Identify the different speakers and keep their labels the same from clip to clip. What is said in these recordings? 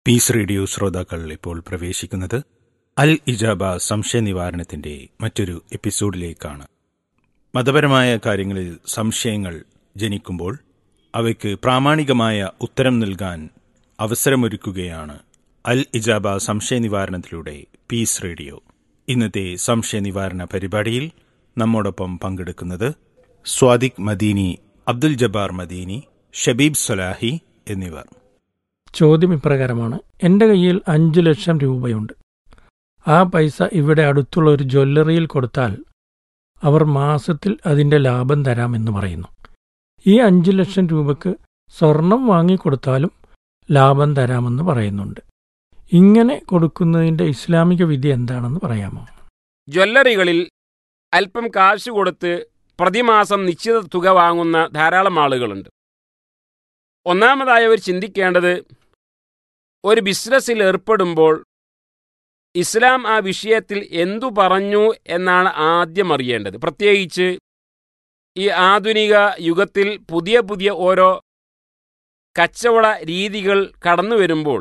Speaker 1: piece radio ശ്രോതാക്കൾ ഇപ്പോൾ പ്രവേശിക്കുന്നത് അൽ ഇജാബ സംശയ നിവാരണത്തിന്റെ മറ്റൊരു എപ്പിസോഡിലേക്കാണ് മതപരമായ കാര്യങ്ങളിൽ സംശയങ്ങൾ ജനിക്കുമ്പോൾ അവയ്ക്ക് പ്രാമാണികമായ ഉത്തരം നൽകാൻ അവസരമൊരുക്കുകയാണ് അൽ ഇജാബ സംശയ നിവാരണത്തിലൂടെ പീസ് റേഡിയോ ഇന്നത്തെ സംശയ നിവാരണ പരിപാടിയിൽ നമ്മോടൊപ്പം പങ്കെടുക്കുന്നത് സ്വാദിഖ് മദീനി അബ്ദുൽ ജബ്ബാർ മദീനി ഷബീബ് സൊലാഹി എന്നിവർ
Speaker 2: ചോദ്യം ഇപ്രകാരമാണ് എൻ്റെ കയ്യിൽ അഞ്ചു ലക്ഷം രൂപയുണ്ട് ആ പൈസ ഇവിടെ അടുത്തുള്ള ഒരു ജ്വല്ലറിയിൽ കൊടുത്താൽ അവർ മാസത്തിൽ അതിൻ്റെ ലാഭം തരാമെന്ന് പറയുന്നു ഈ അഞ്ചു ലക്ഷം രൂപയ്ക്ക് സ്വർണം വാങ്ങിക്കൊടുത്താലും ലാഭം തരാമെന്ന് പറയുന്നുണ്ട് ഇങ്ങനെ കൊടുക്കുന്നതിൻ്റെ ഇസ്ലാമിക വിധി എന്താണെന്ന് പറയാമോ
Speaker 3: ജ്വല്ലറികളിൽ അല്പം കാശ് കൊടുത്ത് പ്രതിമാസം നിശ്ചിത തുക വാങ്ങുന്ന ധാരാളം ആളുകളുണ്ട് ഒന്നാമതായി അവർ ചിന്തിക്കേണ്ടത് ഒരു ബിസിനസ്സിൽ ഏർപ്പെടുമ്പോൾ ഇസ്ലാം ആ വിഷയത്തിൽ എന്തു പറഞ്ഞു എന്നാണ് ആദ്യം അറിയേണ്ടത് പ്രത്യേകിച്ച് ഈ ആധുനിക യുഗത്തിൽ പുതിയ പുതിയ ഓരോ കച്ചവട രീതികൾ കടന്നു വരുമ്പോൾ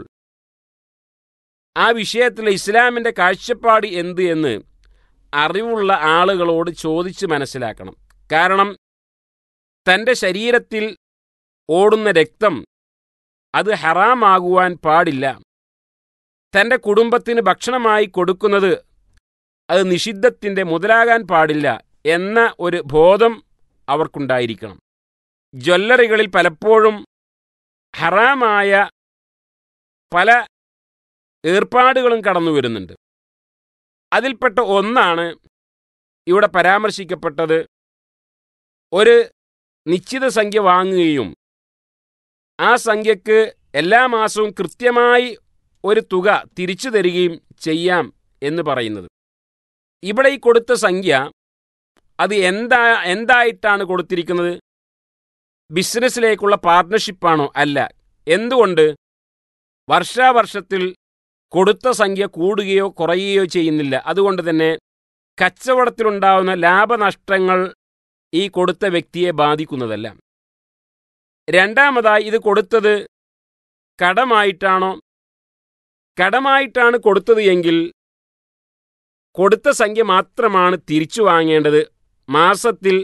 Speaker 3: ആ വിഷയത്തിൽ ഇസ്ലാമിൻ്റെ കാഴ്ചപ്പാട് എന്ത് എന്ന് അറിവുള്ള ആളുകളോട് ചോദിച്ച് മനസ്സിലാക്കണം കാരണം തൻ്റെ ശരീരത്തിൽ ഓടുന്ന രക്തം അത് ഹറാമാകുവാൻ പാടില്ല തൻ്റെ കുടുംബത്തിന് ഭക്ഷണമായി കൊടുക്കുന്നത് അത് നിഷിദ്ധത്തിൻ്റെ മുതലാകാൻ പാടില്ല എന്ന ഒരു ബോധം അവർക്കുണ്ടായിരിക്കണം ജ്വല്ലറികളിൽ പലപ്പോഴും ഹറാമായ പല ഏർപ്പാടുകളും കടന്നു വരുന്നുണ്ട് അതിൽപ്പെട്ട ഒന്നാണ് ഇവിടെ പരാമർശിക്കപ്പെട്ടത് ഒരു നിശ്ചിത സംഖ്യ വാങ്ങുകയും ആ സംഖ്യക്ക് എല്ലാ മാസവും കൃത്യമായി ഒരു തുക തിരിച്ചു തരികയും ചെയ്യാം എന്ന് പറയുന്നത് ഇവിടെ ഈ കൊടുത്ത സംഖ്യ അത് എന്താ എന്തായിട്ടാണ് കൊടുത്തിരിക്കുന്നത് ബിസിനസ്സിലേക്കുള്ള പാർട്ട്ണർഷിപ്പാണോ അല്ല എന്തുകൊണ്ട് വർഷാവർഷത്തിൽ കൊടുത്ത സംഖ്യ കൂടുകയോ കുറയുകയോ ചെയ്യുന്നില്ല അതുകൊണ്ട് തന്നെ കച്ചവടത്തിലുണ്ടാവുന്ന ലാഭനഷ്ടങ്ങൾ ഈ കൊടുത്ത വ്യക്തിയെ ബാധിക്കുന്നതല്ല രണ്ടാമതായി ഇത് കൊടുത്തത് കടമായിട്ടാണോ കടമായിട്ടാണ് കൊടുത്തത് എങ്കിൽ കൊടുത്ത സംഖ്യ മാത്രമാണ് തിരിച്ചു വാങ്ങേണ്ടത് മാസത്തിൽ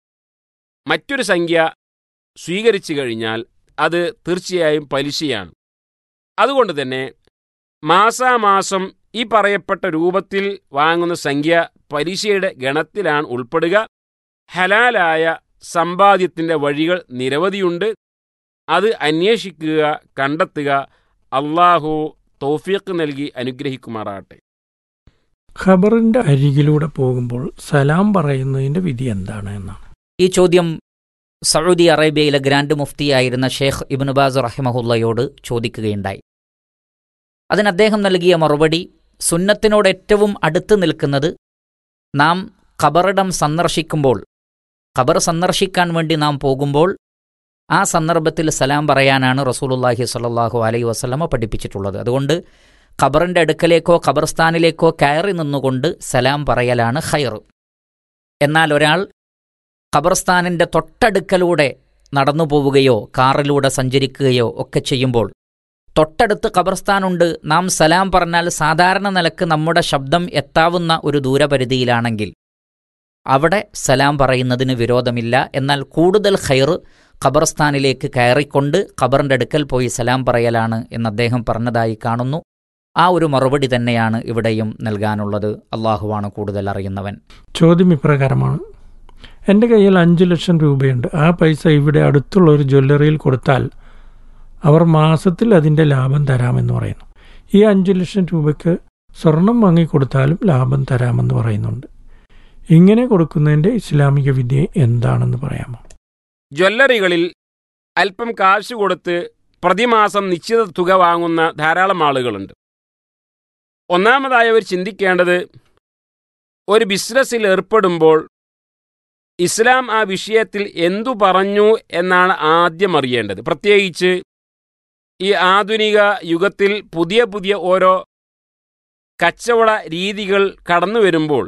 Speaker 3: മറ്റൊരു സംഖ്യ സ്വീകരിച്ചു കഴിഞ്ഞാൽ അത് തീർച്ചയായും പലിശയാണ് അതുകൊണ്ട് തന്നെ മാസാമാസം ഈ പറയപ്പെട്ട രൂപത്തിൽ വാങ്ങുന്ന സംഖ്യ പലിശയുടെ ഗണത്തിലാണ് ഉൾപ്പെടുക ഹലാലായ സമ്പാദ്യത്തിൻ്റെ വഴികൾ നിരവധിയുണ്ട് അത് അന്വേഷിക്കുക കണ്ടെത്തുക അള്ളാഹു തൗഫീഖ് നൽകി അനുഗ്രഹിക്കുമാറാട്ടെ
Speaker 2: ഖബറിൻ്റെ അരികിലൂടെ പോകുമ്പോൾ സലാം പറയുന്നതിൻ്റെ വിധി എന്താണ് എന്നാണ്
Speaker 4: ഈ ചോദ്യം സൗദി അറേബ്യയിലെ ഗ്രാൻഡ് മുഫ്തിയായിരുന്ന ഷേഖ് ഇബ്നുബാസ് റഹിമഹുല്ലയോട് ചോദിക്കുകയുണ്ടായി അതിന് അദ്ദേഹം നൽകിയ മറുപടി സുന്നത്തിനോട് ഏറ്റവും അടുത്ത് നിൽക്കുന്നത് നാം ഖബറിടം സന്ദർശിക്കുമ്പോൾ ഖബർ സന്ദർശിക്കാൻ വേണ്ടി നാം പോകുമ്പോൾ ആ സന്ദർഭത്തിൽ സലാം പറയാനാണ് റസൂലുല്ലാഹി സ്വല്ലല്ലാഹു അലൈഹി വസല്ലമ പഠിപ്പിച്ചിട്ടുള്ളത് അതുകൊണ്ട് ഖബറിൻ്റെ അടുക്കലേക്കോ ഖബർസ്ഥാനിലേക്കോ കയറി നിന്നുകൊണ്ട് സലാം പറയലാണ് ഖൈർ എന്നാൽ ഒരാൾ ഖബർസ്ഥാനിൻ്റെ തൊട്ടടുക്കലൂടെ നടന്നു പോവുകയോ കാറിലൂടെ സഞ്ചരിക്കുകയോ ഒക്കെ ചെയ്യുമ്പോൾ തൊട്ടടുത്ത് ഖബർസ്ഥാനുണ്ട് നാം സലാം പറഞ്ഞാൽ സാധാരണ നിലക്ക് നമ്മുടെ ശബ്ദം എത്താവുന്ന ഒരു ദൂരപരിധിയിലാണെങ്കിൽ അവിടെ സലാം പറയുന്നതിന് വിരോധമില്ല എന്നാൽ കൂടുതൽ ഖൈർ ഖബർസ്ഥാനിലേക്ക് കയറിക്കൊണ്ട് ഖബറിൻ്റെ അടുക്കൽ പോയി സലാം പറയലാണ് എന്ന് അദ്ദേഹം പറഞ്ഞതായി കാണുന്നു ആ ഒരു മറുപടി തന്നെയാണ് ഇവിടെയും നൽകാനുള്ളത് അള്ളാഹുവാണ് കൂടുതൽ അറിയുന്നവൻ
Speaker 2: ചോദ്യം ഇപ്രകാരമാണ് എൻ്റെ കയ്യിൽ അഞ്ചു ലക്ഷം രൂപയുണ്ട് ആ പൈസ ഇവിടെ അടുത്തുള്ള ഒരു ജ്വല്ലറിയിൽ കൊടുത്താൽ അവർ മാസത്തിൽ അതിൻ്റെ ലാഭം തരാമെന്ന് പറയുന്നു ഈ അഞ്ചു ലക്ഷം രൂപയ്ക്ക് സ്വർണം വാങ്ങിക്കൊടുത്താലും ലാഭം തരാമെന്ന് പറയുന്നുണ്ട് ഇങ്ങനെ കൊടുക്കുന്നതിൻ്റെ ഇസ്ലാമിക വിധി എന്താണെന്ന് പറയാമോ
Speaker 3: ജ്വല്ലറികളിൽ അല്പം കാശ് കൊടുത്ത് പ്രതിമാസം നിശ്ചിത തുക വാങ്ങുന്ന ധാരാളം ആളുകളുണ്ട് ഒന്നാമതായി അവർ ചിന്തിക്കേണ്ടത് ഒരു ബിസിനസ്സിൽ ഏർപ്പെടുമ്പോൾ ഇസ്ലാം ആ വിഷയത്തിൽ എന്തു പറഞ്ഞു എന്നാണ് ആദ്യം അറിയേണ്ടത് പ്രത്യേകിച്ച് ഈ ആധുനിക യുഗത്തിൽ പുതിയ പുതിയ ഓരോ കച്ചവട രീതികൾ കടന്നു വരുമ്പോൾ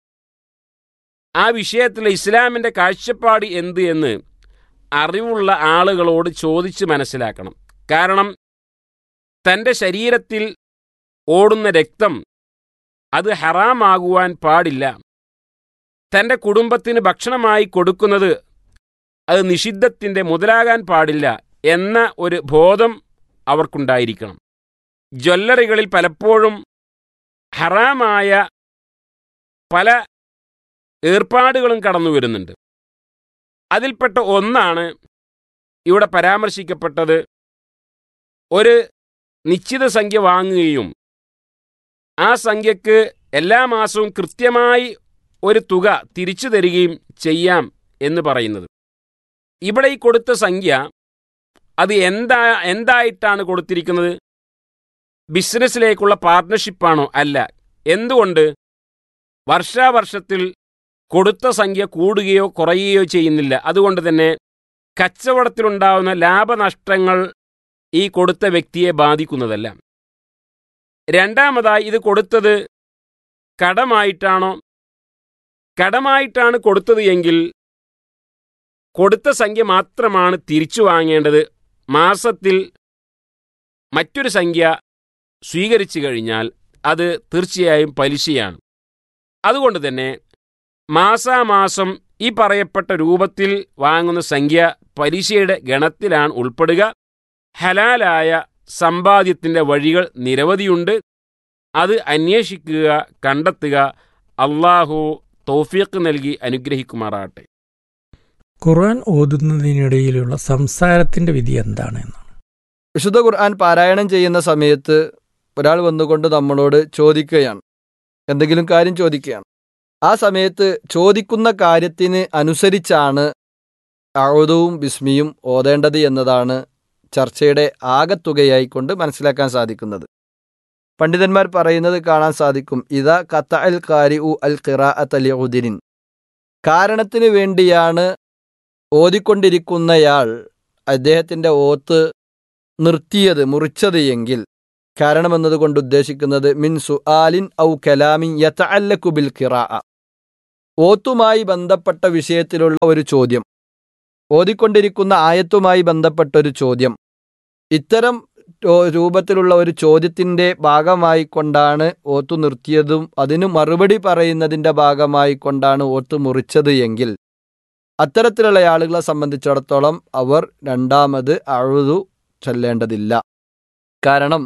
Speaker 3: ആ വിഷയത്തിൽ ഇസ്ലാമിൻ്റെ കാഴ്ചപ്പാട് എന്ത് എന്ന് അറിവുള്ള ആളുകളോട് ചോദിച്ച് മനസ്സിലാക്കണം കാരണം തൻ്റെ ശരീരത്തിൽ ഓടുന്ന രക്തം അത് ഹറാമാകുവാൻ പാടില്ല തൻ്റെ കുടുംബത്തിന് ഭക്ഷണമായി കൊടുക്കുന്നത് അത് നിഷിദ്ധത്തിൻ്റെ മുതലാകാൻ പാടില്ല എന്ന ഒരു ബോധം അവർക്കുണ്ടായിരിക്കണം ജ്വല്ലറികളിൽ പലപ്പോഴും ഹറാമായ പല ഏർപ്പാടുകളും കടന്നു വരുന്നുണ്ട് അതിൽപ്പെട്ട ഒന്നാണ് ഇവിടെ പരാമർശിക്കപ്പെട്ടത് ഒരു നിശ്ചിത സംഖ്യ വാങ്ങുകയും ആ സംഖ്യക്ക് എല്ലാ മാസവും കൃത്യമായി ഒരു തുക തിരിച്ചു തരികയും ചെയ്യാം എന്ന് പറയുന്നത് ഇവിടെ ഈ കൊടുത്ത സംഖ്യ അത് എന്താ എന്തായിട്ടാണ് കൊടുത്തിരിക്കുന്നത് ബിസിനസ്സിലേക്കുള്ള പാർട്ട്ണർഷിപ്പാണോ അല്ല എന്തുകൊണ്ട് വർഷാവർഷത്തിൽ കൊടുത്ത സംഖ്യ കൂടുകയോ കുറയുകയോ ചെയ്യുന്നില്ല അതുകൊണ്ട് തന്നെ കച്ചവടത്തിലുണ്ടാവുന്ന ലാഭനഷ്ടങ്ങൾ ഈ കൊടുത്ത വ്യക്തിയെ ബാധിക്കുന്നതല്ല രണ്ടാമതായി ഇത് കൊടുത്തത് കടമായിട്ടാണോ കടമായിട്ടാണ് കൊടുത്തത് എങ്കിൽ കൊടുത്ത സംഖ്യ മാത്രമാണ് തിരിച്ചു വാങ്ങേണ്ടത് മാസത്തിൽ മറ്റൊരു സംഖ്യ സ്വീകരിച്ചു കഴിഞ്ഞാൽ അത് തീർച്ചയായും പലിശയാണ് അതുകൊണ്ട് തന്നെ മാസാമാസം ഈ പറയപ്പെട്ട രൂപത്തിൽ വാങ്ങുന്ന സംഖ്യ പലിശയുടെ ഗണത്തിലാണ് ഉൾപ്പെടുക ഹലാലായ സമ്പാദ്യത്തിൻ്റെ വഴികൾ നിരവധിയുണ്ട് അത് അന്വേഷിക്കുക കണ്ടെത്തുക അള്ളാഹു തൗഫീഖ് നൽകി അനുഗ്രഹിക്കുമാറാട്ടെ
Speaker 2: ഖുർആൻ ഓതുന്നതിനിടയിലുള്ള സംസാരത്തിന്റെ വിധി എന്താണ് എന്നാണ്
Speaker 5: വിശുദ്ധ ഖുർആൻ പാരായണം ചെയ്യുന്ന സമയത്ത് ഒരാൾ വന്നുകൊണ്ട് നമ്മളോട് ചോദിക്കുകയാണ് എന്തെങ്കിലും കാര്യം ചോദിക്കുകയാണ് ആ സമയത്ത് ചോദിക്കുന്ന കാര്യത്തിന് അനുസരിച്ചാണ് അഴുതവും ബിസ്മിയും ഓതേണ്ടത് എന്നതാണ് ചർച്ചയുടെ ആകത്തുകയായിക്കൊണ്ട് മനസ്സിലാക്കാൻ സാധിക്കുന്നത് പണ്ഡിതന്മാർ പറയുന്നത് കാണാൻ സാധിക്കും ഇതാ കത്ത അൽ കാരി ഉ അൽ ഖിറാ അത്തലിഉദിനിൻ കാരണത്തിന് വേണ്ടിയാണ് ഓതിക്കൊണ്ടിരിക്കുന്നയാൾ അദ്ദേഹത്തിൻ്റെ ഓത്ത് നിർത്തിയത് മുറിച്ചത് എങ്കിൽ കാരണമെന്നതുകൊണ്ട് ഉദ്ദേശിക്കുന്നത് മിൻ സുആലിൻ ഔ കലാമിൻ യതഅല്ലഖു ബിൽ ഖിറാഅ ഓത്തുമായി ബന്ധപ്പെട്ട വിഷയത്തിലുള്ള ഒരു ചോദ്യം ഓതിക്കൊണ്ടിരിക്കുന്ന ആയത്തുമായി ബന്ധപ്പെട്ട ഒരു ചോദ്യം ഇത്തരം രോ- രൂപത്തിലുള്ള ഒരു ചോദ്യത്തിൻ്റെ ഭാഗമായി കൊണ്ടാണ് ഓത്തു നിർത്തിയതും അതിന് മറുപടി പറയുന്നതിൻ്റെ ഭാഗമായി കൊണ്ടാണ് ഓത്ത് മുറിച്ചത് എങ്കിൽ അത്തരത്തിലുള്ള ആളുകളെ സംബന്ധിച്ചിടത്തോളം അവർ രണ്ടാമത് അഴുതു ചൊല്ലേണ്ടതില്ല കാരണം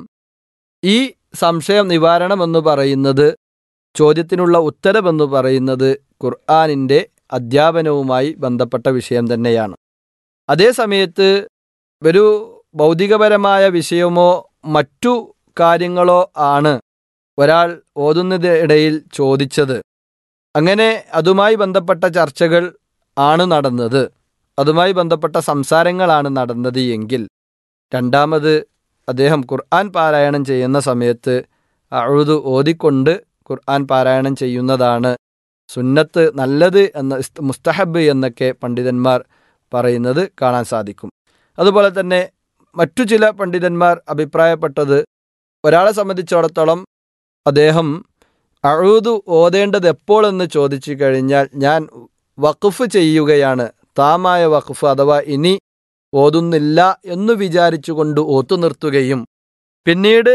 Speaker 5: ഈ സംശയം നിവാരണം എന്ന് പറയുന്നത് ചോദ്യത്തിനുള്ള ഉത്തരമെന്ന് പറയുന്നത് ഖുർആാനിൻ്റെ അധ്യാപനവുമായി ബന്ധപ്പെട്ട വിഷയം തന്നെയാണ് അതേ സമയത്ത് ഒരു ഭൗതികപരമായ വിഷയമോ മറ്റു കാര്യങ്ങളോ ആണ് ഒരാൾ ഓതുന്നതിനിടയിൽ ചോദിച്ചത് അങ്ങനെ അതുമായി ബന്ധപ്പെട്ട ചർച്ചകൾ ആണ് നടന്നത് അതുമായി ബന്ധപ്പെട്ട സംസാരങ്ങളാണ് നടന്നത് എങ്കിൽ രണ്ടാമത് അദ്ദേഹം ഖുർആൻ പാരായണം ചെയ്യുന്ന സമയത്ത് അഴുതു ഓതിക്കൊണ്ട് ഖുർആൻ പാരായണം ചെയ്യുന്നതാണ് സുന്നത്ത് നല്ലത് എന്ന ഇസ്ത- മുസ്തഹബ് എന്നൊക്കെ പണ്ഡിതന്മാർ പറയുന്നത് കാണാൻ സാധിക്കും അതുപോലെ തന്നെ മറ്റു ചില പണ്ഡിതന്മാർ അഭിപ്രായപ്പെട്ടത് ഒരാളെ സംബന്ധിച്ചിടത്തോളം അദ്ദേഹം അഴുതു ഓതേണ്ടത് എപ്പോൾ എന്ന് ചോദിച്ചു കഴിഞ്ഞാൽ ഞാൻ വഖഫ് ചെയ്യുകയാണ് താമായ വഖഫ് അഥവാ ഇനി ഓതുന്നില്ല എന്നു വിചാരിച്ചുകൊണ്ട് ഓത്തു നിർത്തുകയും പിന്നീട്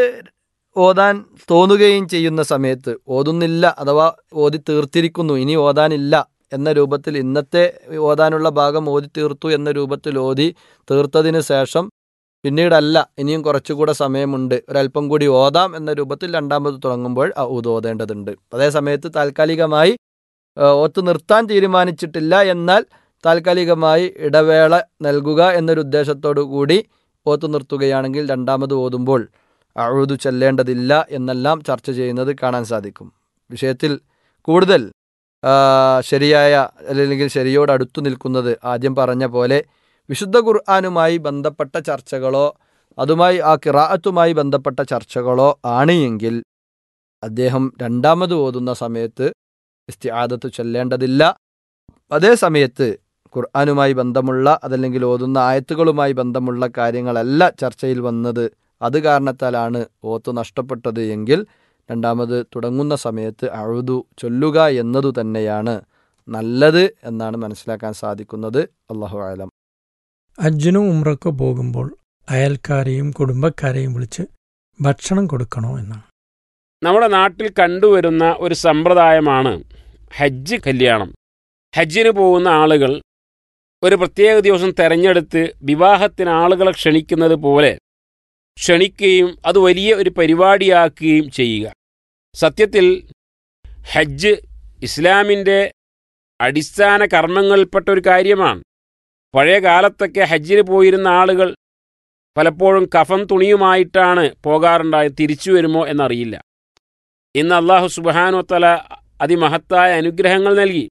Speaker 5: ഓതാൻ തോന്നുകയും ചെയ്യുന്ന സമയത്ത് ഓതുന്നില്ല അഥവാ ഓതി തീർത്തിരിക്കുന്നു ഇനി ഓതാനില്ല എന്ന രൂപത്തിൽ ഇന്നത്തെ ഓതാനുള്ള ഭാഗം ഓതി തീർത്തു എന്ന രൂപത്തിൽ ഓതി തീർത്തതിന് ശേഷം പിന്നീടല്ല ഇനിയും കുറച്ചുകൂടെ സമയമുണ്ട് ഒരല്പം കൂടി ഓതാം എന്ന രൂപത്തിൽ രണ്ടാമത് തുടങ്ങുമ്പോൾ ആ ഊത് ഓതേണ്ടതുണ്ട് അതേ സമയത്ത് താൽക്കാലികമായി ആ, ഓത്ത് നിർത്താൻ തീരുമാനിച്ചിട്ടില്ല എന്നാൽ താൽക്കാലികമായി ഇടവേള നൽകുക എന്നൊരു ഉദ്ദേശത്തോടു കൂടി ഓത്ത് നിർത്തുകയാണെങ്കിൽ രണ്ടാമത് ഓതുമ്പോൾ അഴുതു ചെല്ലേണ്ടതില്ല എന്നെല്ലാം ചർച്ച ചെയ്യുന്നത് കാണാൻ സാധിക്കും വിഷയത്തിൽ കൂടുതൽ ആ, ശരിയായ അല്ലെങ്കിൽ ശരിയോട് അടുത്തു നിൽക്കുന്നത് ആദ്യം പറഞ്ഞ പോലെ വിശുദ്ധ ഖുർആാനുമായി ബന്ധപ്പെട്ട ചർച്ചകളോ അതുമായി ആ കിറാഅത്തുമായി ബന്ധപ്പെട്ട ചർച്ചകളോ ആണ് എങ്കിൽ അദ്ദേഹം രണ്ടാമത് ഓതുന്ന സമയത്ത് ഇസ്തിആദത്ത് ചൊല്ലേണ്ടതില്ല അതേ സമയത്ത് ഖുർആാനുമായി ബന്ധമുള്ള അതല്ലെങ്കിൽ ഓതുന്ന ആയത്തുകളുമായി ബന്ധമുള്ള കാര്യങ്ങളല്ല ചർച്ചയിൽ വന്നത് അത് കാരണത്താലാണ് ഓത്ത് നഷ്ടപ്പെട്ടത് എങ്കിൽ രണ്ടാമത് തുടങ്ങുന്ന സമയത്ത് അഴുതു ചൊല്ലുക എന്നതു തന്നെയാണ് നല്ലത് എന്നാണ് മനസ്സിലാക്കാൻ സാധിക്കുന്നത് അള്ളാഹു ആലം
Speaker 2: അജ്ജനും ഉമ്രക്കോ പോകുമ്പോൾ അയൽക്കാരെയും കുടുംബക്കാരെയും വിളിച്ച് ഭക്ഷണം കൊടുക്കണോ എന്നാണ്
Speaker 3: നമ്മുടെ നാട്ടിൽ കണ്ടുവരുന്ന ഒരു സമ്പ്രദായമാണ് ഹജ്ജ് കല്യാണം ഹജ്ജിന് പോകുന്ന ആളുകൾ ഒരു പ്രത്യേക ദിവസം തെരഞ്ഞെടുത്ത് വിവാഹത്തിന് ആളുകളെ ക്ഷണിക്കുന്നത് പോലെ ക്ഷണിക്കുകയും അത് വലിയ ഒരു പരിപാടിയാക്കുകയും ചെയ്യുക സത്യത്തിൽ ഹജ്ജ് ഇസ്ലാമിൻ്റെ അടിസ്ഥാന കർമ്മങ്ങളിൽപ്പെട്ട ഒരു കാര്യമാണ് പഴയ കാലത്തൊക്കെ ഹജ്ജിന് പോയിരുന്ന ആളുകൾ പലപ്പോഴും കഫൻ തുണിയുമായിട്ടാണ് പോകാറുണ്ടായത് തിരിച്ചു വരുമോ എന്നറിയില്ല ഇന്ന് അള്ളാഹു സുബാനുത്തല അതിമഹത്തായ അനുഗ്രഹങ്ങൾ നൽകി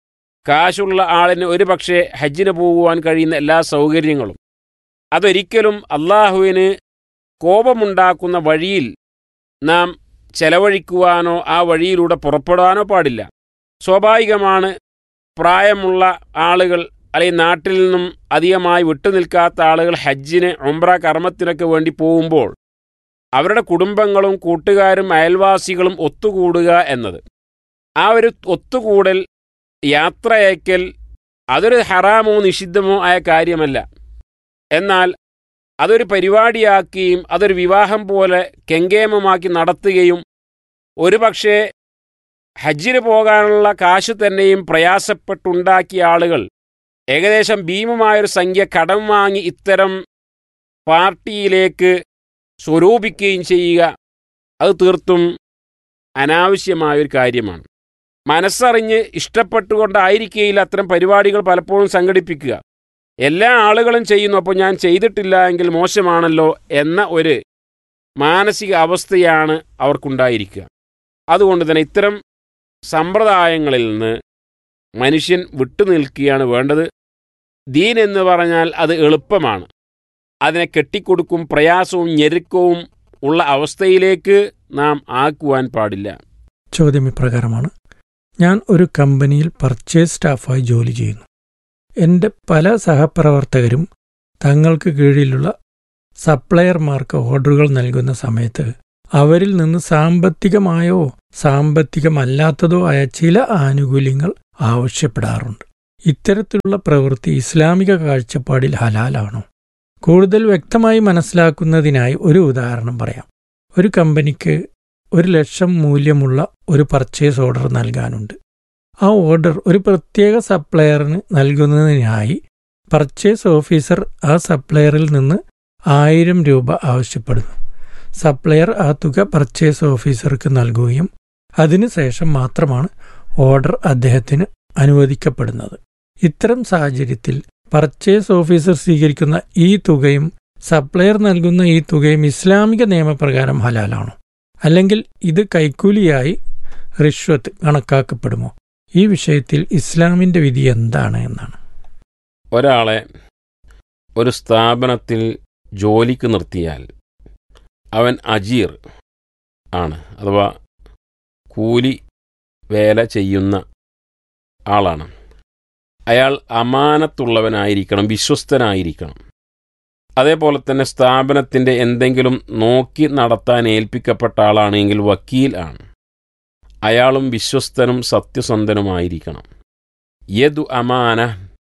Speaker 3: കാശുള്ള ആളിന് ഒരു പക്ഷേ ഹജ്ജിന് പോകുവാൻ കഴിയുന്ന എല്ലാ സൗകര്യങ്ങളും അതൊരിക്കലും അള്ളാഹുവിന് കോപമുണ്ടാക്കുന്ന വഴിയിൽ നാം ചെലവഴിക്കുവാനോ ആ വഴിയിലൂടെ പുറപ്പെടാനോ പാടില്ല സ്വാഭാവികമാണ് പ്രായമുള്ള ആളുകൾ അല്ലെങ്കിൽ നാട്ടിൽ നിന്നും അധികമായി വിട്ടുനിൽക്കാത്ത ആളുകൾ ഹജ്ജിന് ഉംറ കർമ്മത്തിനൊക്കെ വേണ്ടി പോകുമ്പോൾ അവരുടെ കുടുംബങ്ങളും കൂട്ടുകാരും അയൽവാസികളും ഒത്തുകൂടുക എന്നത് ആ ഒരു ഒത്തുകൂടൽ യാത്രയക്കൽ അതൊരു ഹറാമോ നിഷിദ്ധമോ ആയ കാര്യമല്ല എന്നാൽ അതൊരു പരിപാടിയാക്കുകയും അതൊരു വിവാഹം പോലെ കെങ്കേമമാക്കി നടത്തുകയും ഒരുപക്ഷെ ഹജ്ജിന് പോകാനുള്ള കാശ് തന്നെയും പ്രയാസപ്പെട്ടുണ്ടാക്കിയ ആളുകൾ ഏകദേശം ഭീമമായൊരു സംഖ്യ കടം വാങ്ങി ഇത്തരം പാർട്ടിയിലേക്ക് സ്വരൂപിക്കുകയും ചെയ്യുക അത് തീർത്തും അനാവശ്യമായൊരു കാര്യമാണ് മനസ്സറിഞ്ഞ് ഇഷ്ടപ്പെട്ടുകൊണ്ടായിരിക്കുകയില്ല അത്തരം പരിപാടികൾ പലപ്പോഴും സംഘടിപ്പിക്കുക എല്ലാ ആളുകളും ചെയ്യുന്നു അപ്പോൾ ഞാൻ ചെയ്തിട്ടില്ല എങ്കിൽ മോശമാണല്ലോ എന്ന ഒരു മാനസിക അവസ്ഥയാണ് അവർക്കുണ്ടായിരിക്കുക അതുകൊണ്ട് തന്നെ ഇത്തരം സമ്പ്രദായങ്ങളിൽ നിന്ന് മനുഷ്യൻ വിട്ടുനിൽക്കുകയാണ് വേണ്ടത് ദീൻ എന്ന് പറഞ്ഞാൽ അത് എളുപ്പമാണ് അതിനെ കെട്ടിക്കൊടുക്കും പ്രയാസവും ഞെരുക്കവും ഉള്ള അവസ്ഥയിലേക്ക് നാം ആക്കുവാൻ പാടില്ല
Speaker 2: ചോദ്യം ഇപ്രകാരമാണ് ഞാൻ ഒരു കമ്പനിയിൽ പർച്ചേസ് സ്റ്റാഫായി ജോലി ചെയ്യുന്നു എൻ്റെ പല സഹപ്രവർത്തകരും തങ്ങൾക്ക് കീഴിലുള്ള സപ്ലയർമാർക്ക് ഓർഡറുകൾ നൽകുന്ന സമയത്ത് അവരിൽ നിന്ന് സാമ്പത്തികമായോ സാമ്പത്തികമല്ലാത്തതോ ആയ ചില ആനുകൂല്യങ്ങൾ ആവശ്യപ്പെടാറുണ്ട് ഇത്തരത്തിലുള്ള പ്രവൃത്തി ഇസ്ലാമിക കാഴ്ചപ്പാടിൽ ഹലാലാണോ കൂടുതൽ വ്യക്തമായി മനസ്സിലാക്കുന്നതിനായി ഒരു ഉദാഹരണം പറയാം ഒരു കമ്പനിക്ക് ഒരു ലക്ഷം മൂല്യമുള്ള ഒരു പർച്ചേസ് ഓർഡർ നൽകാനുണ്ട് ആ ഓർഡർ ഒരു പ്രത്യേക സപ്ലയറിന് നൽകുന്നതിനായി പർച്ചേസ് ഓഫീസർ ആ സപ്ലയറിൽ നിന്ന് ആയിരം രൂപ ആവശ്യപ്പെടുന്നു സപ്ലയർ ആ തുക പർച്ചേസ് ഓഫീസർക്ക് നൽകുകയും അതിനുശേഷം മാത്രമാണ് ഓർഡർ അദ്ദേഹത്തിന് അനുവദിക്കപ്പെടുന്നത് ഇത്തരം സാഹചര്യത്തിൽ പർച്ചേസ് ഓഫീസർ സ്വീകരിക്കുന്ന ഈ തുകയും സപ്ലയർ നൽകുന്ന ഈ തുകയും ഇസ്ലാമിക നിയമപ്രകാരം ഹലാലാണോ അല്ലെങ്കിൽ ഇത് കൈക്കൂലിയായി റിഷ്വത്ത് കണക്കാക്കപ്പെടുമോ ഈ വിഷയത്തിൽ ഇസ്ലാമിന്റെ വിധി എന്താണ് എന്നാണ്
Speaker 3: ഒരാളെ ഒരു സ്ഥാപനത്തിൽ ജോലിക്ക് നിർത്തിയാൽ അവൻ അജീർ ആണ് അഥവാ കൂലി വേല ചെയ്യുന്ന ആളാണ് അയാൾ അമാനത്തുള്ളവനായിരിക്കണം വിശ്വസ്തനായിരിക്കണം അതേപോലെ തന്നെ സ്ഥാപനത്തിൻ്റെ എന്തെങ്കിലും നോക്കി നടത്താൻ ഏൽപ്പിക്കപ്പെട്ട ആളാണെങ്കിൽ വക്കീൽ ആണ് അയാളും വിശ്വസ്തനും സത്യസന്ധനുമായിരിക്കണം യദു അമാന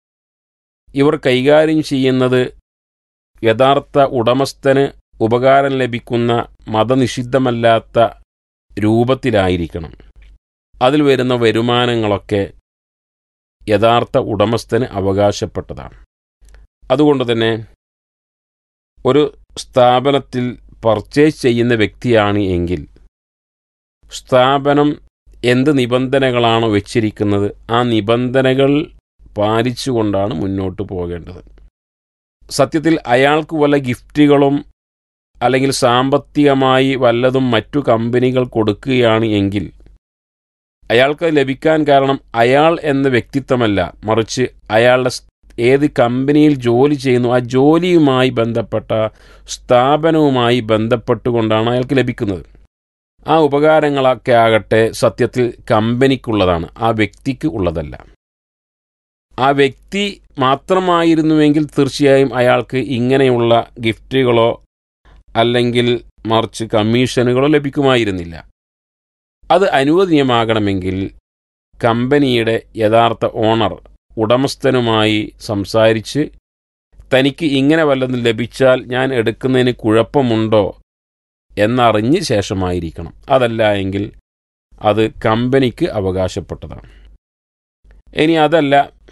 Speaker 3: ഇവർ കൈകാര്യം ചെയ്യുന്നത് യഥാർത്ഥ ഉടമസ്ഥന് ഉപകാരം ലഭിക്കുന്ന മതനിഷിദ്ധമല്ലാത്ത രൂപത്തിലായിരിക്കണം അതിൽ വരുന്ന വരുമാനങ്ങളൊക്കെ യഥാർത്ഥ ഉടമസ്ഥന് അവകാശപ്പെട്ടതാണ് അതുകൊണ്ട് തന്നെ ഒരു സ്ഥാപനത്തിൽ പർച്ചേസ് ചെയ്യുന്ന വ്യക്തിയാണ് എങ്കിൽ സ്ഥാപനം എന്ത് നിബന്ധനകളാണോ വെച്ചിരിക്കുന്നത് ആ നിബന്ധനകൾ പാലിച്ചുകൊണ്ടാണ് മുന്നോട്ട് പോകേണ്ടത് സത്യത്തിൽ അയാൾക്ക് വല്ല ഗിഫ്റ്റുകളും അല്ലെങ്കിൽ സാമ്പത്തികമായി വല്ലതും മറ്റു കമ്പനികൾ കൊടുക്കുകയാണ് എങ്കിൽ അയാൾക്ക് ലഭിക്കാൻ കാരണം അയാൾ എന്ന വ്യക്തിത്വമല്ല മറിച്ച് അയാളുടെ ഏത് കമ്പനിയിൽ ജോലി ചെയ്യുന്നു ആ ജോലിയുമായി ബന്ധപ്പെട്ട സ്ഥാപനവുമായി ബന്ധപ്പെട്ടുകൊണ്ടാണ് അയാൾക്ക് ലഭിക്കുന്നത് ആ ഉപകാരങ്ങളൊക്കെ ആകട്ടെ സത്യത്തിൽ കമ്പനിക്കുള്ളതാണ് ആ വ്യക്തിക്ക് ഉള്ളതല്ല ആ വ്യക്തി മാത്രമായിരുന്നുവെങ്കിൽ തീർച്ചയായും അയാൾക്ക് ഇങ്ങനെയുള്ള ഗിഫ്റ്റുകളോ അല്ലെങ്കിൽ മറിച്ച് കമ്മീഷനുകളോ ലഭിക്കുമായിരുന്നില്ല അത് അനുവദനീയമാകണമെങ്കിൽ കമ്പനിയുടെ യഥാർത്ഥ ഓണർ ഉടമസ്ഥനുമായി സംസാരിച്ച് തനിക്ക് ഇങ്ങനെ വല്ലതും ലഭിച്ചാൽ ഞാൻ എടുക്കുന്നതിന് കുഴപ്പമുണ്ടോ എന്നറിഞ്ഞ് ശേഷമായിരിക്കണം അതല്ല എങ്കിൽ അത് കമ്പനിക്ക് അവകാശപ്പെട്ടതാണ് ഇനി അതല്ല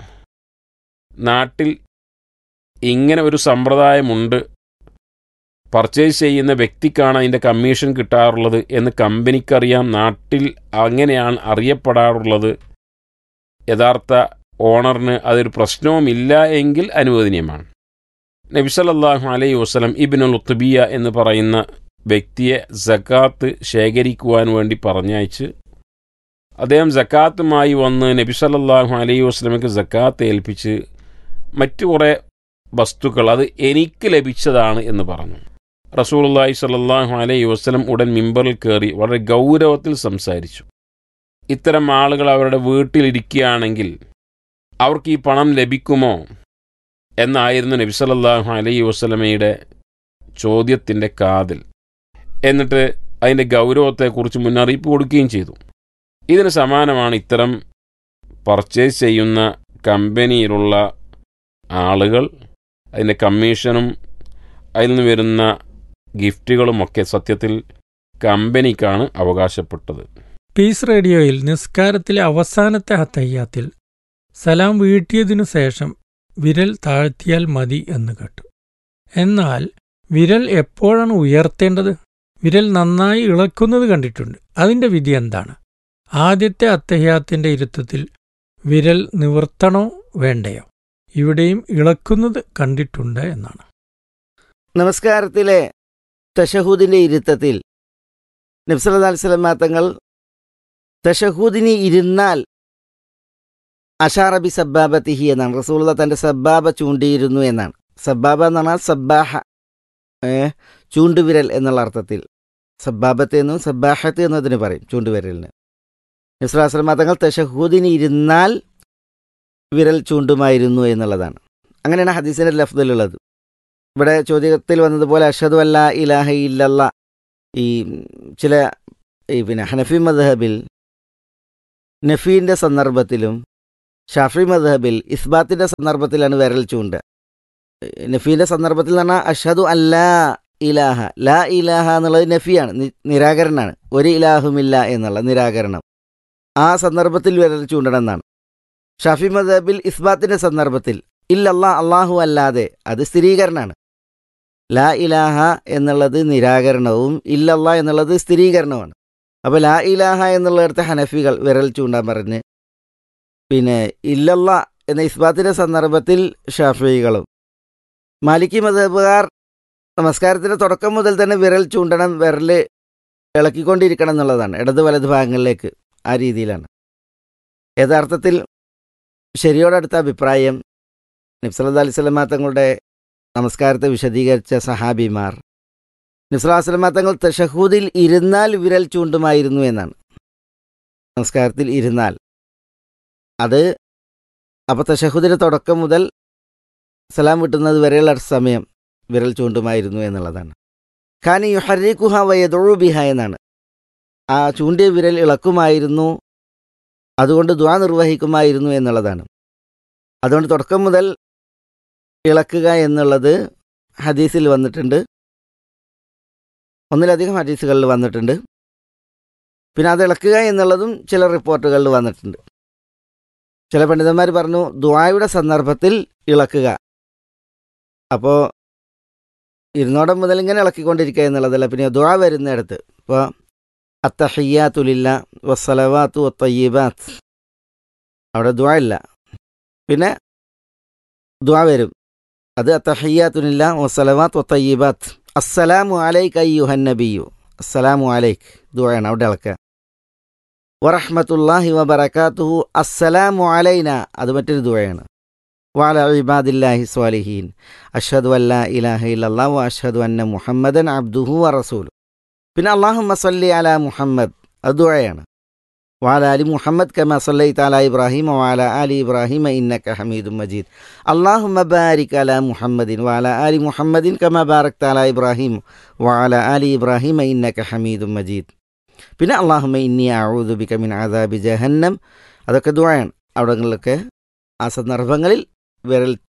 Speaker 3: നാട്ടിൽ ഇങ്ങനെ ഒരു സമ്പ്രദായമുണ്ട് പർച്ചേസ് ചെയ്യുന്ന വ്യക്തിക്കാണ് അതിൻ്റെ കമ്മീഷൻ കിട്ടാറുള്ളത് എന്ന് കമ്പനിക്കറിയാം നാട്ടിൽ അങ്ങനെയാണ് അറിയപ്പെടാറുള്ളത് യഥാർത്ഥ ഓണറിന് അതൊരു പ്രശ്നവുമില്ല എങ്കിൽ അനുവദനീയമാണ് നബിസലല്ലാഹു അലൈഹി വസ്ലം ഇബിനുൽ ഉത്തുബിയ എന്ന് പറയുന്ന വ്യക്തിയെ ജക്കാത്ത് ശേഖരിക്കുവാൻ വേണ്ടി പറഞ്ഞയച്ച് അദ്ദേഹം ജക്കാത്തുമായി വന്ന് നബി സല്ലല്ലാഹു അലൈഹി വസ്ലമക്ക് ജക്കാത്ത് ഏൽപ്പിച്ച് മറ്റു കുറേ വസ്തുക്കൾ അത് എനിക്ക് ലഭിച്ചതാണ് എന്ന് പറഞ്ഞു റസൂലുള്ളാഹി സ്വല്ലല്ലാഹു അലൈഹി വസ്ലം ഉടൻ മിമ്പറിൽ കയറി വളരെ ഗൗരവത്തിൽ സംസാരിച്ചു ഇത്തരം ആളുകൾ അവരുടെ വീട്ടിലിരിക്കുകയാണെങ്കിൽ അവർക്ക് ഈ പണം ലഭിക്കുമോ എന്നായിരുന്നു നബി സല്ലല്ലാഹു അലൈഹി വസ്ലമയുടെ ചോദ്യത്തിൻ്റെ കാതിൽ എന്നിട്ട് അതിൻ്റെ ഗൗരവത്തെക്കുറിച്ച് മുന്നറിയിപ്പ് കൊടുക്കുകയും ചെയ്തു ഇതിന് സമാനമാണ് ഇത്തരം പർച്ചേസ് ചെയ്യുന്ന കമ്പനിയിലുള്ള ആളുകൾ അതിൻ്റെ കമ്മീഷനും അതിൽ നിന്ന് വരുന്ന ഗിഫ്റ്റുകളുമൊക്കെ സത്യത്തിൽ കമ്പനിക്കാണ് അവകാശപ്പെട്ടത്
Speaker 2: പീസ് റേഡിയോയിൽ നിസ്കാരത്തിലെ അവസാനത്തെ ഹത്തയ്യാത്തിൽ സലാം വീട്ടിയതിനു ശേഷം വിരൽ താഴ്ത്തിയാൽ മതി എന്ന് കേട്ടു എന്നാൽ വിരൽ എപ്പോഴാണ് ഉയർത്തേണ്ടത് വിരൽ നന്നായി ഇളക്കുന്നത് കണ്ടിട്ടുണ്ട് അതിന്റെ വിധി എന്താണ് ആദ്യത്തെ അത്തഹ്യാത്തിന്റെ ഇരുത്തത്തിൽ വിരൽ നിവർത്തണോ വേണ്ടയോ ഇവിടെയും ഇളക്കുന്നത് കണ്ടിട്ടുണ്ട് എന്നാണ്
Speaker 6: നമസ്കാരത്തിലെ തഷഹൂദിന്റെ ഇരുത്തത്തിൽ നബ്സല്ലാ അലിസ്ലമാ തങ്ങൾ തഷഹൂദിന് ഇരുന്നാൽ അഷാറബി സബ്ബാബത്തിഹി എന്നാണ് റസൂള്ള തന്റെ സബ്ബാബ ചൂണ്ടിയിരുന്നു എന്നാണ് സബ്ബാബ എന്ന് പറഞ്ഞാൽ സബ്ബാഹ ഏ ചൂണ്ടുവിരൽ എന്നുള്ള അർത്ഥത്തിൽ സബ്ബാബത്ത് എന്നും സബ്ബാഹത്ത് എന്നതിന് പറയും ചൂണ്ടുവിരലിന് നബ്സല്ലാസ്ലമാ തങ്ങൾ തഷഹൂദിന് ഇരുന്നാൽ വിരൽ ചൂണ്ടുമായിരുന്നു എന്നുള്ളതാണ് അങ്ങനെയാണ് ഹദീസിന്റെ ലഫ്ദിലുള്ളത് ഇവിടെ ചോദ്യത്തിൽ വന്നതുപോലെ അഷദു അല്ല ഇലാഹ ഇല്ലല്ല ഈ ചില ഈ പിന്നെ ഹനഫി മദ്ഹബിൽ നഫീൻ്റെ സന്ദർഭത്തിലും ഷാഫി മദ്ഹബിൽ ഇസ്ബാത്തിൻ്റെ സന്ദർഭത്തിലാണ് വിരൽ ചൂണ്ട നഫീൻ്റെ സന്ദർഭത്തിൽ എന്ന് പറഞ്ഞാൽ അഷദു അല്ലാ ഇലാഹ ലാ ഇലാഹ എന്നുള്ളത് നഫിയാണ് നി- നിരാകരണമാണ് ഒരു ഇലാഹുമില്ല എന്നുള്ള നിരാകരണം ആ സന്ദർഭത്തിൽ വിരൽ ചൂണ്ടണം എന്നാണ് ഷാഫി മദ്ഹബിൽ ഇസ്ബാത്തിൻ്റെ സന്ദർഭത്തിൽ ഇല്ലല്ലാ അള്ളാഹു അല്ലാതെ അത് സ്ഥിരീകരണമാണ് ലാ ഇലാഹ എന്നുള്ളത് നിരാകരണവും ഇല്ലല്ല എന്നുള്ളത് സ്ഥിരീകരണവുമാണ് അപ്പോൾ ലാ ഇലാഹ എന്നുള്ളിടത്തെ ഹനഫികൾ വിരൽ ചൂണ്ടാൻ പറഞ്ഞ് പിന്നെ ഇല്ലല്ല എന്ന ഇസ്ബാത്തിൻ്റെ സന്ദർഭത്തിൽ ഷാഫികളും മാലിക്കി മതബുകാർ നമസ്കാരത്തിൻ്റെ തുടക്കം മുതൽ തന്നെ വിരൽ ചൂണ്ടണം വിരൽ ഇളക്കിക്കൊണ്ടിരിക്കണം എന്നുള്ളതാണ് ഇടത് വലത് ഭാഗങ്ങളിലേക്ക് ആ രീതിയിലാണ് യഥാർത്ഥത്തിൽ ശരിയോടടുത്ത അഭിപ്രായം നബ്സല്ലാ അലൈഹി സ്വലമാ തങ്ങളുടെ നമസ്കാരത്തെ വിശദീകരിച്ച സഹാബിമാർ നിസ്ലാസ്ലമ തങ്ങൾ തഷഹൂദിൽ ഇരുന്നാൽ വിരൽ ചൂണ്ടുമായിരുന്നു എന്നാണ് നമസ്കാരത്തിൽ ഇരുന്നാൽ അത് അപ്പോൾ തഷഹൂദിൻ്റെ തുടക്കം മുതൽ സലാം വിട്ടുന്നത് വരെയുള്ള സമയം വിരൽ ചൂണ്ടുമായിരുന്നു എന്നുള്ളതാണ് ഖാനി യുഹറിഖുഹ വയദുബിഹ എന്നാണ് ആ ചൂണ്ടിയ വിരൽ ഇളക്കുമായിരുന്നു അതുകൊണ്ട് ദ്വാ നിർവഹിക്കുമായിരുന്നു എന്നുള്ളതാണ് അതുകൊണ്ട് തുടക്കം മുതൽ ഇളക്കുക എന്നുള്ളത് ഹദീസിൽ വന്നിട്ടുണ്ട് ഒന്നിലധികം ഹദീസുകളിൽ വന്നിട്ടുണ്ട് പിന്നെ അത് ഇളക്കുക എന്നുള്ളതും ചില റിപ്പോർട്ടുകളിൽ വന്നിട്ടുണ്ട് ചില പണ്ഡിതന്മാർ പറഞ്ഞു ദ്വായുടെ സന്ദർഭത്തിൽ ഇളക്കുക അപ്പോൾ ഇരുന്നോടം മുതൽ ഇങ്ങനെ ഇളക്കിക്കൊണ്ടിരിക്കുക എന്നുള്ളതല്ല പിന്നെ ദ്വാ വരുന്നിടത്ത് ഇപ്പോൾ അത്തഹയ്യാത്തുലില്ല വസ്സലവാത്തു വത്തയ്യബാത്ത് അവിടെ ദ്വാ ഇല്ല പിന്നെ ദ്വാ വരും അത് അത്തഹയ്യാത്തുനില്ല വസ്സലവാത്ത് വത്തയ്യബാത്ത് അസ്സലാമു അലൈക്ക് അയ്യുഹൻ നബിയു അസ്സലാമു അലൈക്ക് ദുആയാണ് അവിടെ ഇളക്കുക വറഹ്മത്തുള്ളാഹി വബറകാതുഹു അസ്സലാമു അലൈന അത് മറ്റൊരു ദുആയാണ് വഅല ഇബാദില്ലാഹി സ്വാലിഹീൻ അഷ്ഹദു അല്ലാ ഇലാഹ ഇല്ലല്ലാഹു വ അഷ്ഹദു അന്ന മുഹമ്മദൻ അബ്ദുഹു വ റസൂലു പിന്നെ അല്ലാഹുമ്മ സല്ലി അലാ മുഹമ്മദ് അത് ദുആയാണ് وعلى آل محمد كما صليت على إبراهيم وعلى آل إبراهيم إنك حميد مجيد اللهم بارك على محمد وعلى آل محمد كما باركت على إبراهيم وعلى آل إبراهيم إنك حميد مجيد പിന്നെ അള്ളാഹുമ ഇന്നി അഊദുബിക മിൻ ആദാബി ജഹന്നം അതൊക്കെ ദുആയാണ് അവിടങ്ങളിലൊക്കെ ആ സന്ദർഭങ്ങളിൽ വിരൽ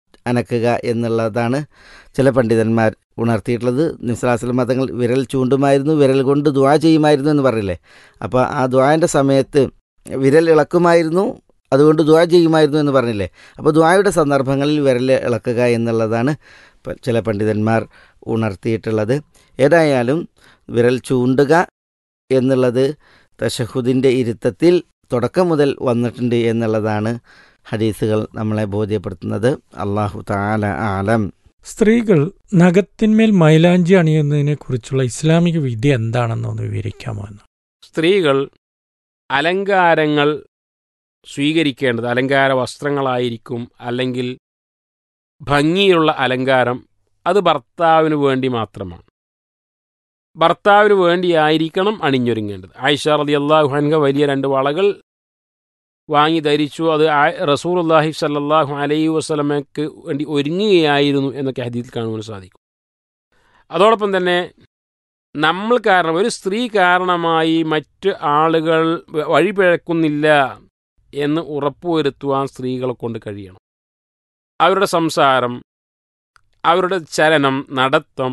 Speaker 6: അനക്കുക എന്നുള്ളതാണ് ചില പണ്ഡിതന്മാർ ഉണർത്തിയിട്ടുള്ളത് നിസ്ലാസ്ലം മതങ്ങൾ വിരൽ ചൂണ്ടുമായിരുന്നു വിരൽ കൊണ്ട് ദ്വാ ചെയ്യുമായിരുന്നു എന്ന് പറയില്ലേ അപ്പോൾ ആ ദ്വാൻ്റെ സമയത്ത് വിരൽ ഇളക്കുമായിരുന്നു അതുകൊണ്ട് ദ്വാ ചെയ്യുമായിരുന്നു എന്ന് പറഞ്ഞില്ലേ അപ്പോൾ ദ്വായുടെ സന്ദർഭങ്ങളിൽ വിരൽ ഇളക്കുക എന്നുള്ളതാണ് പ- ചില പണ്ഡിതന്മാർ ഉണർത്തിയിട്ടുള്ളത് ഏതായാലും വിരൽ ചൂണ്ടുക എന്നുള്ളത് തഷഹുദിൻ്റെ ഇരുത്തത്തിൽ തുടക്കം മുതൽ വന്നിട്ടുണ്ട് എന്നുള്ളതാണ് ഹദീസുകൾ നമ്മളെ ബോധ്യപ്പെടുത്തുന്നത് അള്ളാഹു താല ആലം
Speaker 2: സ്ത്രീകൾ നഖത്തിന്മേൽ മൈലാഞ്ചി അണിയുന്നതിനെ കുറിച്ചുള്ള ഇസ്ലാമിക വിധി എന്താണെന്ന് ഒന്ന് വിവരിക്കാമോ എന്ന്
Speaker 3: സ്ത്രീകൾ അലങ്കാരങ്ങൾ സ്വീകരിക്കേണ്ടത് അലങ്കാര വസ്ത്രങ്ങളായിരിക്കും അല്ലെങ്കിൽ ഭംഗിയുള്ള അലങ്കാരം അത് ഭർത്താവിന് വേണ്ടി മാത്രമാണ് ഭർത്താവിന് വേണ്ടിയായിരിക്കണം അണിഞ്ഞൊരുങ്ങേണ്ടത് ആയിഷ റതി അള്ളാഹു ഹൻഹ വലിയ രണ്ട് വളകൾ വാങ്ങി ധരിച്ചു അത് റസൂർ അള്ളാഹി സല്ലാഹു അലൈഹി വസ്ലമയ്ക്ക് വേണ്ടി ഒരുങ്ങുകയായിരുന്നു എന്നൊക്കെ ഹദീത്തിൽ കാണുവാൻ സാധിക്കും അതോടൊപ്പം തന്നെ നമ്മൾ കാരണം ഒരു സ്ത്രീ കാരണമായി മറ്റ് ആളുകൾ വഴിപിഴക്കുന്നില്ല എന്ന് ഉറപ്പുവരുത്തുവാൻ സ്ത്രീകളെ കൊണ്ട് കഴിയണം അവരുടെ സംസാരം അവരുടെ ചലനം നടത്തം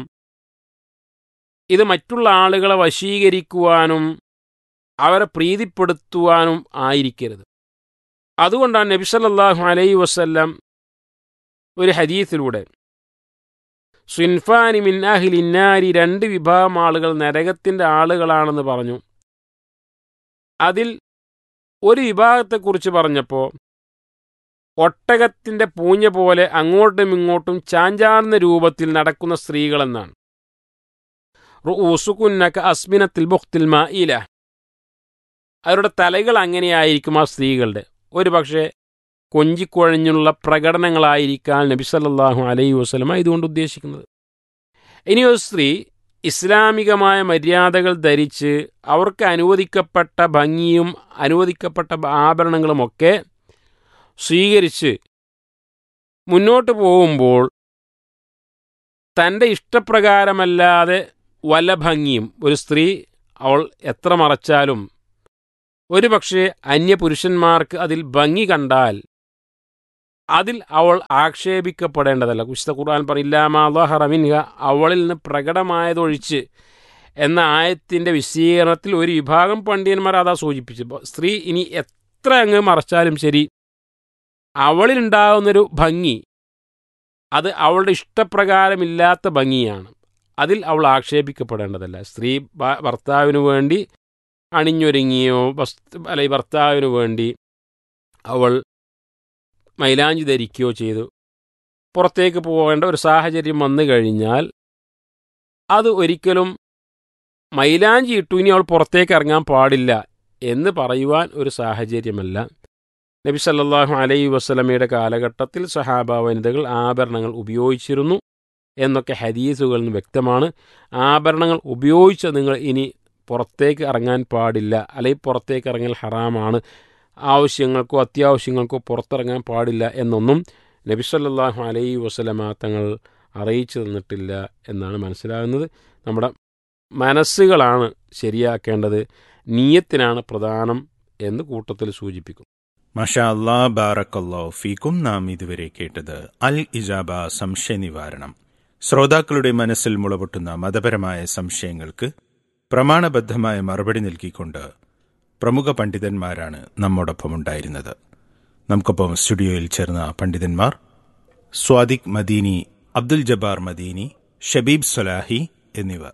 Speaker 3: ഇത് മറ്റുള്ള ആളുകളെ വശീകരിക്കുവാനും അവരെ പ്രീതിപ്പെടുത്തുവാനും ആയിരിക്കരുത് അതുകൊണ്ടാണ് നബി സല്ലല്ലാഹു അലൈഹി വസല്ലം ഒരു ഹദീസിലൂടെ സ്വിൻഫാനി മിൻ അഹ്ലിന്നാരി രണ്ട് വിഭാഗം ആളുകൾ നരകത്തിൻ്റെ ആളുകളാണെന്ന് പറഞ്ഞു അതിൽ ഒരു വിഭാഗത്തെക്കുറിച്ച് പറഞ്ഞപ്പോൾ ഒട്ടകത്തിൻ്റെ പൂഞ്ഞ പോലെ അങ്ങോട്ടും ഇങ്ങോട്ടും ചാഞ്ചാടുന്ന രൂപത്തിൽ നടക്കുന്ന സ്ത്രീകളെന്നാണ് റുസുകുന്നക അസ്മിനത്തിൽ ബുഖ്തിൽ മായില അവരുടെ തലകൾ അങ്ങനെയായിരിക്കും ആ സ്ത്രീകളുടെ ഒരു പക്ഷേ കൊഞ്ചിക്കുഴഞ്ഞുള്ള പ്രകടനങ്ങളായിരിക്കാൻ നബി സല്ലല്ലാഹു അലൈഹി വസല്ലമ ഇതുകൊണ്ട് ഉദ്ദേശിക്കുന്നത് ഇനി ഒരു സ്ത്രീ ഇസ്ലാമികമായ മര്യാദകൾ ധരിച്ച് അവർക്ക് അനുവദിക്കപ്പെട്ട ഭംഗിയും അനുവദിക്കപ്പെട്ട ആഭരണങ്ങളുമൊക്കെ സ്വീകരിച്ച് മുന്നോട്ട് പോകുമ്പോൾ തൻ്റെ ഇഷ്ടപ്രകാരമല്ലാതെ വല്ല ഭംഗിയും ഒരു സ്ത്രീ അവൾ എത്ര മറച്ചാലും ഒരു പക്ഷേ അന്യപുരുഷന്മാർക്ക് അതിൽ ഭംഗി കണ്ടാൽ അതിൽ അവൾ ആക്ഷേപിക്കപ്പെടേണ്ടതല്ല കുശിത ഖുർആൻ പറയില്ലാമാഹറമിൻഹ അവളിൽ നിന്ന് പ്രകടമായതൊഴിച്ച് എന്ന ആയത്തിൻ്റെ വിശീകരണത്തിൽ ഒരു വിഭാഗം പണ്ഡിതന്മാർ അതാ സൂചിപ്പിച്ചു സ്ത്രീ ഇനി എത്ര അങ്ങ് മറച്ചാലും ശരി അവളിലുണ്ടാകുന്നൊരു ഭംഗി അത് അവളുടെ ഇഷ്ടപ്രകാരമില്ലാത്ത ഭംഗിയാണ് അതിൽ അവൾ ആക്ഷേപിക്കപ്പെടേണ്ടതല്ല സ്ത്രീ ഭർത്താവിനു വേണ്ടി അണിഞ്ഞൊരുങ്ങിയോ വസ്തു അല്ലെങ്കിൽ ഭർത്താവിനു വേണ്ടി അവൾ മൈലാഞ്ചി ധരിക്കുകയോ ചെയ്തു പുറത്തേക്ക് പോകേണ്ട ഒരു സാഹചര്യം വന്നു കഴിഞ്ഞാൽ അത് ഒരിക്കലും മൈലാഞ്ചി ഇട്ടു ഇനി അവൾ പുറത്തേക്ക് ഇറങ്ങാൻ പാടില്ല എന്ന് പറയുവാൻ ഒരു സാഹചര്യമല്ല നബി സല്ലാഹു അലൈഹി വസ്ലമയുടെ കാലഘട്ടത്തിൽ സഹാബ വനിതകൾ ആഭരണങ്ങൾ ഉപയോഗിച്ചിരുന്നു എന്നൊക്കെ ഹദീസുകളിൽ നിന്ന് വ്യക്തമാണ് ആഭരണങ്ങൾ ഉപയോഗിച്ച് നിങ്ങൾ ഇനി പുറത്തേക്ക് ഇറങ്ങാൻ പാടില്ല അല്ലെങ്കിൽ പുറത്തേക്ക് ഇറങ്ങൽ ഹറാമാണ് ആവശ്യങ്ങൾക്കോ അത്യാവശ്യങ്ങൾക്കോ പുറത്തിറങ്ങാൻ പാടില്ല എന്നൊന്നും നബി സല്ലല്ലാഹു അലൈഹി വസല്ലമ തങ്ങൾ അറിയിച്ചു തന്നിട്ടില്ല എന്നാണ് മനസ്സിലാകുന്നത് നമ്മുടെ മനസ്സുകളാണ് ശരിയാക്കേണ്ടത് നീയത്തിനാണ് പ്രധാനം എന്ന് കൂട്ടത്തിൽ സൂചിപ്പിക്കും
Speaker 1: മഷാ അല്ലാ ബാറക്കല്ലോ ഫീക്കും നാം ഇതുവരെ കേട്ടത് അൽ ഇജാബ സംശയ നിവാരണം ശ്രോതാക്കളുടെ മനസ്സിൽ മുളപൊട്ടുന്ന മതപരമായ സംശയങ്ങൾക്ക് പ്രമാണബദ്ധമായ മറുപടി നൽകിക്കൊണ്ട് പ്രമുഖ പണ്ഡിതന്മാരാണ് നമ്മോടൊപ്പം ഉണ്ടായിരുന്നത് നമുക്കൊപ്പം സ്റ്റുഡിയോയിൽ ചേർന്ന പണ്ഡിതന്മാർ സ്വാദിഖ് മദീനി അബ്ദുൽ ജബ്ബാർ മദീനി ഷബീബ് സൊലാഹി എന്നിവർ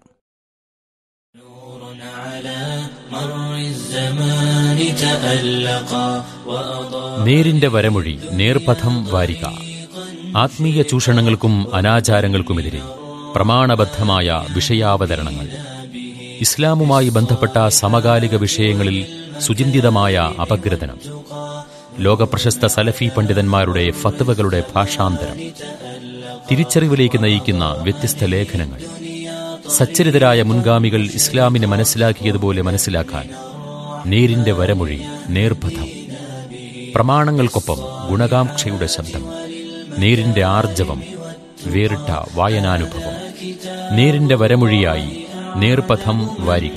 Speaker 7: നേരിന്റെ വരമൊഴി നേർപഥം വാരിക ആത്മീയ ചൂഷണങ്ങൾക്കും അനാചാരങ്ങൾക്കുമെതിരെ പ്രമാണബദ്ധമായ വിഷയാവതരണങ്ങൾ ഇസ്ലാമുമായി ബന്ധപ്പെട്ട സമകാലിക വിഷയങ്ങളിൽ സുചിന്തിതമായ അപഗ്രഥനം ലോകപ്രശസ്ത സലഫി പണ്ഡിതന്മാരുടെ ഫത്വകളുടെ ഭാഷാന്തരം തിരിച്ചറിവിലേക്ക് നയിക്കുന്ന വ്യത്യസ്ത ലേഖനങ്ങൾ സച്ചരിതരായ മുൻഗാമികൾ ഇസ്ലാമിനെ മനസ്സിലാക്കിയതുപോലെ മനസ്സിലാക്കാൻ നേരിന്റെ വരമൊഴി നേർപഥം പ്രമാണങ്ങൾക്കൊപ്പം ഗുണകാംക്ഷയുടെ ശബ്ദം നേരിന്റെ ആർജവം വേറിട്ട വായനാനുഭവം നേരിന്റെ വരമൊഴിയായി നേർപഥം വാരിക